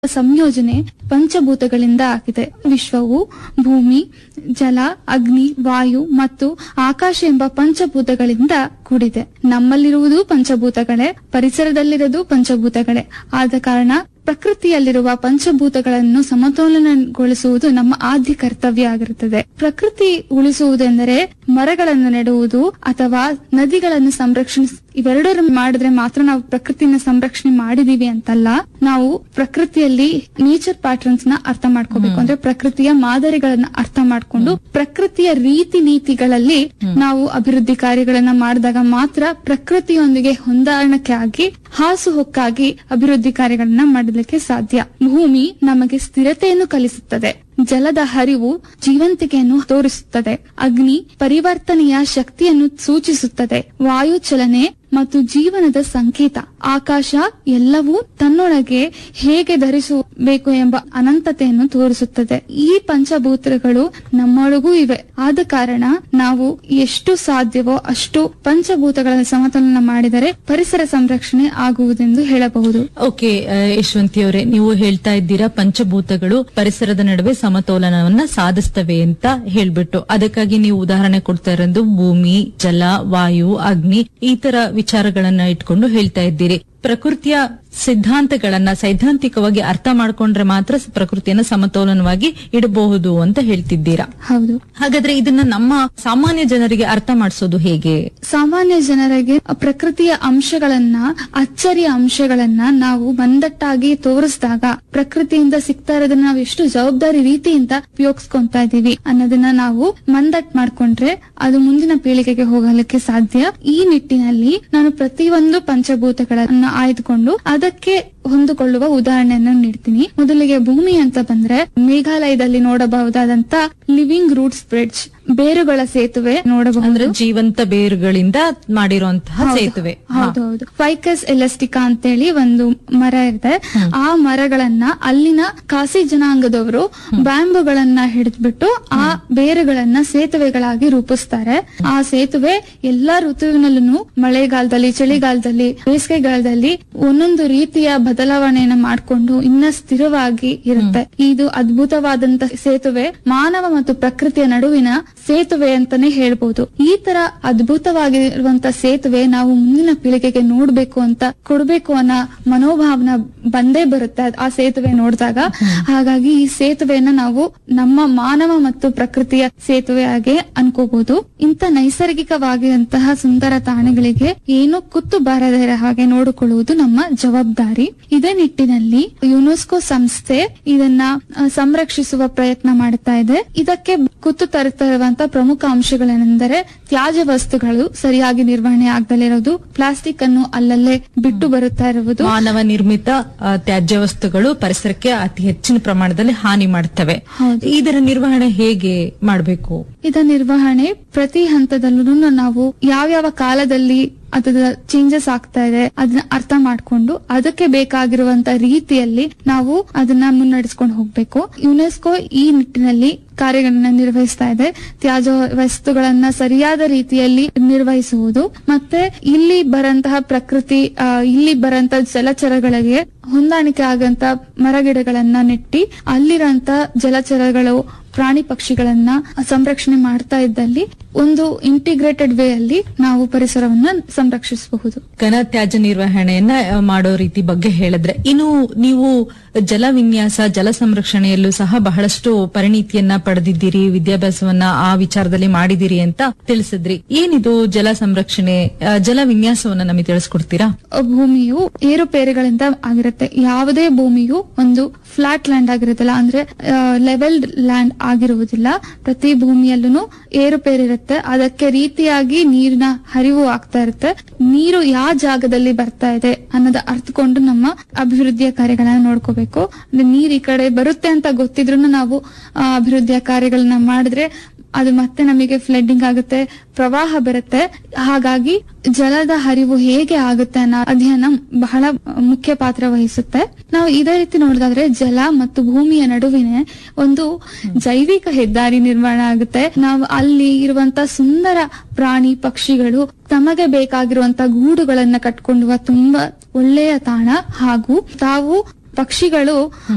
ಸಂಯೋಜನೆ ಪಂಚಭೂತಗಳಿಂದ ಆಗಿದೆ ವಿಶ್ವವು ಭೂಮಿ ಜಲ ಅಗ್ನಿ ವಾಯು ಮತ್ತು ಆಕಾಶ ಎಂಬ ಪಂಚಭೂತಗಳಿಂದ ಕೂಡಿದೆ ನಮ್ಮಲ್ಲಿರುವುದು ಪಂಚಭೂತಗಳೇ ಪರಿಸರದಲ್ಲಿರೋದು ಪಂಚಭೂತಗಳೇ ಆದ ಕಾರಣ ಪ್ರಕೃತಿಯಲ್ಲಿರುವ ಪಂಚಭೂತಗಳನ್ನು ಸಮತೋಲನಗೊಳಿಸುವುದು ನಮ್ಮ ಆದ್ಯ ಕರ್ತವ್ಯ ಆಗಿರುತ್ತದೆ ಪ್ರಕೃತಿ ಉಳಿಸುವುದೆಂದರೆ ಮರಗಳನ್ನು ನೆಡುವುದು ಅಥವಾ ನದಿಗಳನ್ನು ಸಂರಕ್ಷಣೆ ಇವೆರಡರ ಮಾಡಿದ್ರೆ ಮಾತ್ರ ನಾವು ಪ್ರಕೃತಿನ ಸಂರಕ್ಷಣೆ ಮಾಡಿದೀವಿ ಅಂತಲ್ಲ ನಾವು ಪ್ರಕೃತಿಯಲ್ಲಿ ನೇಚರ್ ಪ್ಯಾಟರ್ನ್ಸ್ ನ ಅರ್ಥ ಮಾಡ್ಕೋಬೇಕು ಅಂದ್ರೆ ಪ್ರಕೃತಿಯ ಮಾದರಿಗಳನ್ನ ಅರ್ಥ ಮಾಡ್ಕೊಂಡು ಪ್ರಕೃತಿಯ ರೀತಿ ನೀತಿಗಳಲ್ಲಿ ನಾವು ಅಭಿವೃದ್ಧಿ ಕಾರ್ಯಗಳನ್ನ ಮಾಡಿದಾಗ ಮಾತ್ರ ಪ್ರಕೃತಿಯೊಂದಿಗೆ ಹೊಂದಾಣಿಕೆ ಆಗಿ ಹಾಸುಹೊಕ್ಕಾಗಿ ಅಭಿವೃದ್ಧಿ ಕಾರ್ಯಗಳನ್ನ ಮಾಡಲಿಕ್ಕೆ ಸಾಧ್ಯ ಭೂಮಿ ನಮಗೆ ಸ್ಥಿರತೆಯನ್ನು ಕಲಿಸುತ್ತದೆ ಜಲದ ಹರಿವು ಜೀವಂತಿಕೆಯನ್ನು ತೋರಿಸುತ್ತದೆ ಅಗ್ನಿ ಪರಿವರ್ತನೆಯ ಶಕ್ತಿಯನ್ನು ಸೂಚಿಸುತ್ತದೆ ವಾಯು ಚಲನೆ ಮತ್ತು ಜೀವನದ ಸಂಕೇತ ಆಕಾಶ ಎಲ್ಲವೂ ತನ್ನೊಳಗೆ ಹೇಗೆ ಧರಿಸಬೇಕು ಎಂಬ ಅನಂತತೆಯನ್ನು ತೋರಿಸುತ್ತದೆ ಈ ಪಂಚಭೂತಗಳು ನಮ್ಮೊಳಗೂ ಇವೆ ಆದ ಕಾರಣ ನಾವು ಎಷ್ಟು ಸಾಧ್ಯವೋ ಅಷ್ಟು ಪಂಚಭೂತಗಳ ಸಮತೋಲನ ಮಾಡಿದರೆ ಪರಿಸರ ಸಂರಕ್ಷಣೆ ಆಗುವುದೆಂದು ಹೇಳಬಹುದು ಓಕೆ ಯಶವಂತಿ ಅವರೇ ನೀವು ಹೇಳ್ತಾ ಇದ್ದೀರಾ ಪಂಚಭೂತಗಳು ಪರಿಸರದ ನಡುವೆ ಸಮತೋಲನವನ್ನ ಸಾಧಿಸ್ತವೆ ಅಂತ ಹೇಳ್ಬಿಟ್ಟು ಅದಕ್ಕಾಗಿ ನೀವು ಉದಾಹರಣೆ ಕೊಡ್ತಾ ಇರೋದು ಭೂಮಿ ಜಲ ವಾಯು ಅಗ್ನಿ ಈ ತರ ವಿಚಾರಗಳನ್ನ ಇಟ್ಕೊಂಡು ಹೇಳ್ತಾ ಇದ್ದೀರಿ ಪ್ರಕೃತಿಯ ಸಿದ್ಧಾಂತಗಳನ್ನ ಸೈದ್ಧಾಂತಿಕವಾಗಿ ಅರ್ಥ ಮಾಡ್ಕೊಂಡ್ರೆ ಮಾತ್ರ ಪ್ರಕೃತಿಯನ್ನ ಸಮತೋಲನವಾಗಿ ಇಡಬಹುದು ಅಂತ ಹೇಳ್ತಿದ್ದೀರಾ ಹೌದು ಹಾಗಾದ್ರೆ ಇದನ್ನ ನಮ್ಮ ಸಾಮಾನ್ಯ ಜನರಿಗೆ ಅರ್ಥ ಮಾಡಿಸೋದು ಹೇಗೆ ಸಾಮಾನ್ಯ ಜನರಿಗೆ ಪ್ರಕೃತಿಯ ಅಂಶಗಳನ್ನ ಅಚ್ಚರಿಯ ಅಂಶಗಳನ್ನ ನಾವು ಮಂದಟ್ಟಾಗಿ ತೋರಿಸಿದಾಗ ಪ್ರಕೃತಿಯಿಂದ ಸಿಗ್ತಾ ಇರೋದನ್ನ ನಾವು ಎಷ್ಟು ಜವಾಬ್ದಾರಿ ರೀತಿಯಿಂದ ಉಪಯೋಗಿಸ್ಕೊಂತಾ ಇದೀವಿ ಅನ್ನೋದನ್ನ ನಾವು ಮಂದಟ್ ಮಾಡ್ಕೊಂಡ್ರೆ ಅದು ಮುಂದಿನ ಪೀಳಿಗೆಗೆ ಹೋಗಲಿಕ್ಕೆ ಸಾಧ್ಯ ಈ ನಿಟ್ಟಿನಲ್ಲಿ ನಾನು ಪ್ರತಿಯೊಂದು ಪಂಚಭೂತಗಳನ್ನ ಆಯ್ದುಕೊಂಡು ಅದಕ್ಕೆ ಹೊಂದಿಕೊಳ್ಳುವ ಉದಾಹರಣೆಯನ್ನು ನೀಡ್ತೀನಿ ಮೊದಲಿಗೆ ಭೂಮಿ ಅಂತ ಬಂದ್ರೆ ಮೇಘಾಲಯದಲ್ಲಿ ನೋಡಬಹುದಾದಂತ ಲಿವಿಂಗ್ ರೂಟ್ಸ್ ಬ್ರಿಡ್ಜ್ ಬೇರುಗಳ ಸೇತುವೆ ಅಂದ್ರೆ ನೋಡಬಹುದು ಜೀವಂತ ಬೇರುಗಳಿಂದ ಮಾಡಿರುವಂತಹ ಸೇತುವೆ ಹಾ. ಹೌದು ಹೌದು ಫೈಕಸ್ ಎಲಾಸ್ಟಿಕಾ ಅಂತೇಳಿ ಒಂದು ಮರ ಇದೆ ಆ ಮರಗಳನ್ನ ಅಲ್ಲಿನ ಖಾಸಿ ಜನಾಂಗದವರು ಬ್ಯಾಂಬುಗಳನ್ನ ಹಿಡಿದ್ಬಿಟ್ಟು ಆ ಬೇರುಗಳನ್ನ ಸೇತುವೆಗಳಾಗಿ ರೂಪಿಸ್ತಾರೆ ಆ ಸೇತುವೆ ಎಲ್ಲಾ ಋತುವಿನಲ್ಲೂ ಮಳೆಗಾಲದಲ್ಲಿ ಚಳಿಗಾಲದಲ್ಲಿ ಬೇಸಿಗೆಗಾಲದಲ್ಲಿ ಒಂದೊಂದು ರೀತಿಯ ಬದಲಾವಣೆಯನ್ನ ಮಾಡ್ಕೊಂಡು ಇನ್ನ ಸ್ಥಿರವಾಗಿ ಇರುತ್ತೆ ಇದು ಅದ್ಭುತವಾದಂತ ಸೇತುವೆ ಮಾನವ ಮತ್ತು ಪ್ರಕೃತಿಯ ನಡುವಿನ ಸೇತುವೆ ಅಂತಾನೆ ಹೇಳ್ಬೋದು ಈ ತರ ಅದ್ಭುತವಾಗಿರುವಂತ ಸೇತುವೆ ನಾವು ಮುಂದಿನ ಪೀಳಿಗೆಗೆ ನೋಡ್ಬೇಕು ಅಂತ ಕೊಡ್ಬೇಕು ಅನ್ನೋ ಮನೋಭಾವನ ಬಂದೇ ಬರುತ್ತೆ ಆ ಸೇತುವೆ ನೋಡಿದಾಗ ಹಾಗಾಗಿ ಈ ಸೇತುವೆಯನ್ನ ನಾವು ನಮ್ಮ ಮಾನವ ಮತ್ತು ಪ್ರಕೃತಿಯ ಸೇತುವೆಯಾಗಿ ಅನ್ಕೋಬಹುದು ಇಂಥ ನೈಸರ್ಗಿಕವಾಗಿರುವಂತಹ ಸುಂದರ ತಾಣಗಳಿಗೆ ಏನು ಕುತ್ತು ಬಾರದೇ ಇರೋ ಹಾಗೆ ನೋಡಿಕೊಳ್ಳುವುದು ನಮ್ಮ ಜವಾಬ್ದಾರಿ ಇದೇ ನಿಟ್ಟಿನಲ್ಲಿ ಯುನೆಸ್ಕೋ ಸಂಸ್ಥೆ ಇದನ್ನ ಆ, ಸಂರಕ್ಷಿಸುವ ಪ್ರಯತ್ನ ಮಾಡುತ್ತಾ ಇದೆ ಇದಕ್ಕೆ ಕುತ್ತು ತರುತ್ತಾ ಇರುವಂತಹ ಪ್ರಮುಖ ಅಂಶಗಳೇನೆಂದರೆ ತ್ಯಾಜ್ಯ ವಸ್ತುಗಳು ಸರಿಯಾಗಿ ನಿರ್ವಹಣೆ ಆಗದಲ್ಲಿರೋದು ಪ್ಲಾಸ್ಟಿಕ್ ಅನ್ನು ಅಲ್ಲಲ್ಲೇ ಬಿಟ್ಟು ಬರುತ್ತಾ ಇರುವುದು ಮಾನವ ನಿರ್ಮಿತ ಆ, ತ್ಯಾಜ್ಯ ವಸ್ತುಗಳು ಪರಿಸರಕ್ಕೆ ಅತಿ ಹೆಚ್ಚಿನ ಪ್ರಮಾಣದಲ್ಲಿ ಹಾನಿ ಮಾಡ್ತವೆ ಹೌದು. ಇದರ ನಿರ್ವಹಣೆ ಹೇಗೆ ಮಾಡಬೇಕು ಇದರ ನಿರ್ವಹಣೆ ಪ್ರತಿ ಹಂತದಲ್ಲೂ ನಾವು ಯಾವ್ಯಾವ ಕಾಲದಲ್ಲಿ ಅದರ ಚೇಂಜಸ್ ಆಗ್ತಾ ಇದೆ ಅದನ್ನ ಅರ್ಥ ಮಾಡ್ಕೊಂಡು ಅದಕ್ಕೆ ಬೇಕಾಗಿರುವಂತ ರೀತಿಯಲ್ಲಿ ನಾವು ಅದನ್ನ ಮುನ್ನಡೆಸ್ಕೊಂಡು ಹೋಗ್ಬೇಕು ಯುನೆಸ್ಕೋ ಈ ನಿಟ್ಟಿನಲ್ಲಿ ಕಾರ್ಯಗಳನ್ನ ನಿರ್ವಹಿಸ್ತಾ ಇದೆ ತ್ಯಾಜ್ಯ ವಸ್ತುಗಳನ್ನ ಸರಿಯಾದ ರೀತಿಯಲ್ಲಿ ನಿರ್ವಹಿಸುವುದು ಮತ್ತೆ ಇಲ್ಲಿ ಬರಂತಹ ಪ್ರಕೃತಿ ಆ, ಇಲ್ಲಿ ಬರಂತ ಜಲಚರಗಳಿಗೆ ಹೊಂದಾಣಿಕೆ ಆಗಂತ ಮರಗಿಡಗಳನ್ನ ನೆಟ್ಟಿ ಅಲ್ಲಿರಂತ ಜಲಚರಗಳು ಪ್ರಾಣಿ ಪಕ್ಷಿಗಳನ್ನ ಸಂರಕ್ಷಣೆ ಮಾಡ್ತಾ ಇದ್ದಲ್ಲಿ ಒಂದು ಇಂಟಿಗ್ರೇಟೆಡ್ ವೇ ಅಲ್ಲಿ ನಾವು ಪರಿಸರವನ್ನ ಸಂರಕ್ಷಿಸಬಹುದು ಘನ ತ್ಯಾಜ್ಯ ನಿರ್ವಹಣೆಯನ್ನ ಆ, ಮಾಡೋ ರೀತಿ ಬಗ್ಗೆ ಹೇಳಿದ್ರೆ ಇನ್ನು ನೀವು ಜಲ ವಿನ್ಯಾಸ ಜಲ ಸಂರಕ್ಷಣೆಯಲ್ಲೂ ಸಹ ಬಹಳಷ್ಟು ಪರಿಣಿತಿಯನ್ನ ಪಡೆದಿದ್ದೀರಿ ವಿದ್ಯಾಭ್ಯಾಸವನ್ನ ಆ ವಿಚಾರದಲ್ಲಿ ಮಾಡಿದಿರಿ ಅಂತ ತಿಳಿಸಿದ್ರಿ ಏನಿದು ಜಲ ಸಂರಕ್ಷಣೆ ಆ, ಜಲ ವಿನ್ಯಾಸವನ್ನ ನಮಗೆ ತಿಳಿಸ್ಕೊಡ್ತೀರಾ ಭೂಮಿಯು ಏರುಪೇರುಗಳಿಂದ ಆಗಿರುತ್ತೆ ಯಾವುದೇ ಭೂಮಿಯು ಒಂದು ಫ್ಲಾಟ್ ಲ್ಯಾಂಡ್ ಆಗಿರುತ್ತಲ್ಲ ಅಂದ್ರೆ ಲೆವೆಲ್ಡ್ ಲ್ಯಾಂಡ್ ಆಗಿರುವುದಿಲ್ಲ ಪ್ರತಿ ಭೂಮಿಯಲ್ಲೂ ಏರುಪೇರಿರುತ್ತೆ ಅದಕ್ಕೆ ರೀತಿಯಾಗಿ ನೀರಿನ ಹರಿವು ಆಗ್ತಾ ಇರುತ್ತೆ ನೀರು ಯಾವ ಜಾಗದಲ್ಲಿ ಬರ್ತಾ ಇದೆ ಅನ್ನೋದ ಅರ್ಥಕೊಂಡು ನಮ್ಮ ಅಭಿವೃದ್ಧಿಯ ಕಾರ್ಯಗಳನ್ನ ನೋಡ್ಕೋಬೇಕು ಅಂದ್ರೆ ನೀರ್ ಈ ಕಡೆ ಬರುತ್ತೆ ಅಂತ ಗೊತ್ತಿದ್ರು ನಾವು ಆ, ಅಭಿವೃದ್ಧಿಯ ಕಾರ್ಯಗಳನ್ನ ಮಾಡಿದ್ರೆ ಅದು ಮತ್ತೆ ನಮಗೆ ಫ್ಲಡ್ಡಿಂಗ್ ಆಗುತ್ತೆ ಪ್ರವಾಹ ಬರುತ್ತೆ ಹಾಗಾಗಿ ಜಲದ ಹರಿವು ಹೇಗೆ ಆಗುತ್ತೆ ಅನ್ನೋ ಅಧ್ಯಯನ ಬಹಳ ಮುಖ್ಯ ಪಾತ್ರ ವಹಿಸುತ್ತೆ ನಾವು ಇದೇ ರೀತಿ ನೋಡಿದಾದ್ರೆ ಜಲ ಮತ್ತು ಭೂಮಿಯ ನಡುವಿನ ಒಂದು ಜೈವಿಕ ಹೆದ್ದಾರಿ ನಿರ್ಮಾಣ ಆಗುತ್ತೆ ನಾವು ಅಲ್ಲಿ ಇರುವಂತ ಸುಂದರ ಪ್ರಾಣಿ ಪಕ್ಷಿಗಳು ತಮಗೆ ಬೇಕಾಗಿರುವಂತ ಗೂಡುಗಳನ್ನ ಕಟ್ಕೊಳ್ಳುವ ತುಂಬಾ ಒಳ್ಳೆಯ ತಾಣ ಹಾಗೂ ತಾವು ಪಕ್ಷಿಗಳು